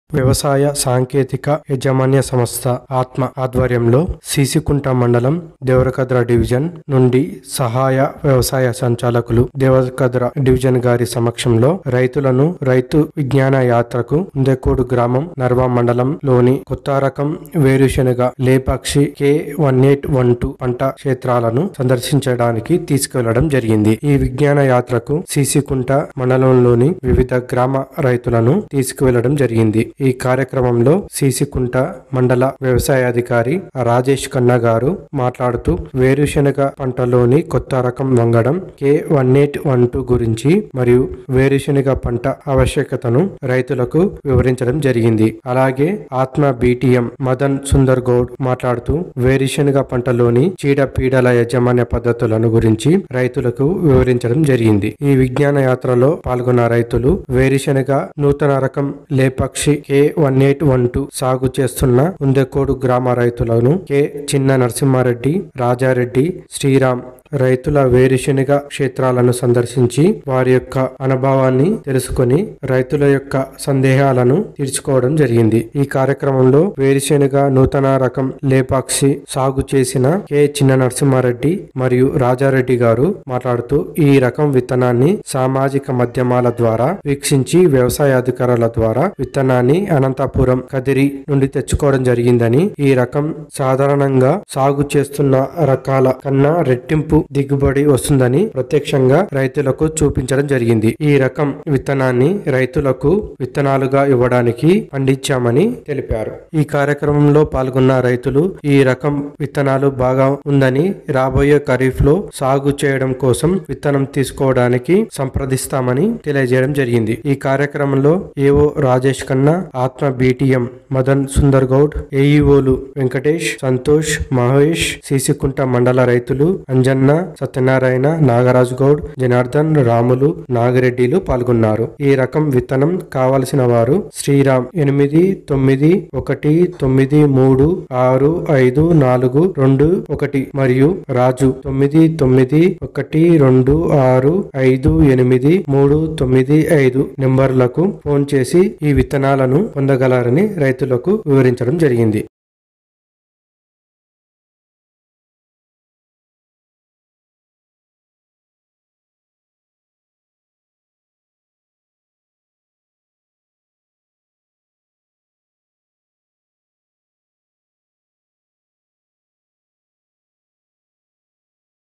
వ్యవసాయ సాంకేతిక యాజమాన్య సంస్థ ఆత్మ ఆధ్వర్యంలో సీసికుంట మండలం దేవరకద్ర డివిజన్ నుండి సహాయ వ్యవసాయ సంచాలకులు దేవరకద్ర డివిజన్ గారి సమక్షంలో రైతులను రైతు విజ్ఞాన యాత్రకు ఉందెకోడు గ్రామం నర్వా మండలంలోని కొత్త రకం వేరుశెనగ Lepakshi K one eight one two పంట క్షేత్రాలను సందర్శించడానికి తీసుకెళ్లడం జరిగింది ఈ విజ్ఞాన యాత్రకు సీసికుంట మండలంలోని వివిధ గ్రామ రైతులను తీసుకువెళ్లడం జరిగింది ఈ కార్యక్రమంలో సీసికుంట మండల వ్యవసాయాధికారి రాజేష్ ఖన్నా గారు మాట్లాడుతూ వేరుశెనగ పంటలోని కొత్త రకం వంగడం K one eight one two గురించి మరియు వేరుశెనగ పంట ఆవశ్యకతను రైతులకు వివరించడం జరిగింది అలాగే ఆత్మ బీటీఎం మదన్ సుందర్ గౌడ్ మాట్లాడుతూ వేరుశెనగ పంటలోని చీడపీడల యాజమాన్య పద్ధతులను గురించి రైతులకు వివరించడం జరిగింది ఈ విజ్ఞాన యాత్రలో పాల్గొన్న రైతులు వేరుశెనగ నూతన రకం Lepakshi K one eight one two సాగు చేస్తున్న ఉందెకోడు గ్రామ రైతులను కె చిన్న నరసింహారెడ్డి రాజారెడ్డి శ్రీరామ్ రైతుల వేరుశెనగ క్షేత్రాలను సందర్శించి వారి యొక్క అనుభవాన్ని తెలుసుకొని రైతుల యొక్క సందేహాలను తీర్చుకోవడం జరిగింది ఈ కార్యక్రమంలో వేరుశెనగ నూతన రకం లేపాక్షి సాగు చేసిన కె చిన్న నరసింహారెడ్డి మరియు రాజారెడ్డి గారు మాట్లాడుతూ ఈ రకం విత్తనాన్ని సామాజిక మాధ్యమాల ద్వారా వీక్షించి వ్యవసాయ అధికారుల ద్వారా విత్తనాన్ని అనంతపురం కదిరి నుండి తెచ్చుకోవడం జరిగిందని ఈ రకం సాధారణంగా సాగు చేస్తున్న రకాల కన్నా రెట్టింపు దిగుబడి వస్తుందని ప్రత్యక్షంగా రైతులకు చూపించడం జరిగింది ఈ రకం విత్తనాన్ని రైతులకు విత్తనాలుగా ఇవ్వడానికి పండించామని తెలిపారు ఈ కార్యక్రమంలో పాల్గొన్న రైతులు ఈ రకం విత్తనాలు బాగా ఉందని రాబోయే ఖరీఫ్ లో సాగు చేయడం కోసం విత్తనం తీసుకోవడానికి సంప్రదిస్తామని తెలియజేయడం జరిగింది ఈ కార్యక్రమంలో ఏఓ రాజేష్ ఖన్నా ఆత్మ బీటీఎం మదన్ సుందర్ గౌడ్ ఏఈఓలు వెంకటేష్ సంతోష్ మహేష్ సీసికుంట మండల రైతులు అంజన్న సత్యనారాయణ నాగరాజు గౌడ్ జనార్దన్ రాములు నాగిరెడ్డిలు పాల్గొన్నారు ఈ రకం విత్తనం కావలసిన వారు శ్రీరామ్ ఎనిమిది తొమ్మిది ఒకటి తొమ్మిది మూడు ఆరు ఐదు నాలుగు రెండు ఒకటి మరియు రాజు తొమ్మిది తొమ్మిది ఒకటి రెండు ఆరు ఐదు ఎనిమిది మూడు తొమ్మిది ఐదు నెంబర్లకు ఫోన్ చేసి ఈ విత్తనాలను పొందగలరని రైతులకు వివరించడం జరిగింది